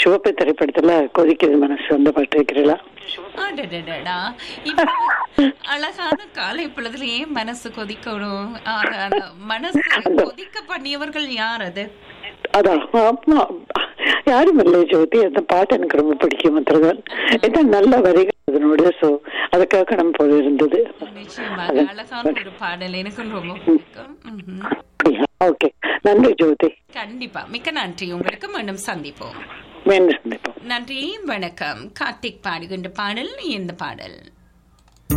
சிவப்பு திரைப்படத்துல கொதிக்கிறது மனசு அந்த பாட்டு வைக்கிறீங்களா அடடடடா. இப்போ அழகான காலை பொழுதுலயே மனசு கொதிக்கணும் ஆக, அந்த மனசு கொதிக்க பண்ணியவர்கள் யார் அது அதான் ஆமா. யாரும் இல்லை ஜோதி அந்த பாட்டு எனக்கு ரொம்ப பிடிக்கும் மாத்திரதான் ஏன்னா நல்ல வரிகள் அதனோட சோ அதுக்காக நம்ம போல இருந்தது நிச்சயமாக அழகான ஒரு பாடல் எனக்கு ரொம்ப பிடிக்கும் ம்ஹும். ஓகே நன்றி ஜோதி கண்டிப்பா மிக்க நன்றி உங்களுக்கு மீண்டும் சந்திப்போம் மீண்டும் சந்திப்போம் நன்றி வணக்கம் கார்த்திக் பாடுகின்ற பாடல் இந்த பாடல்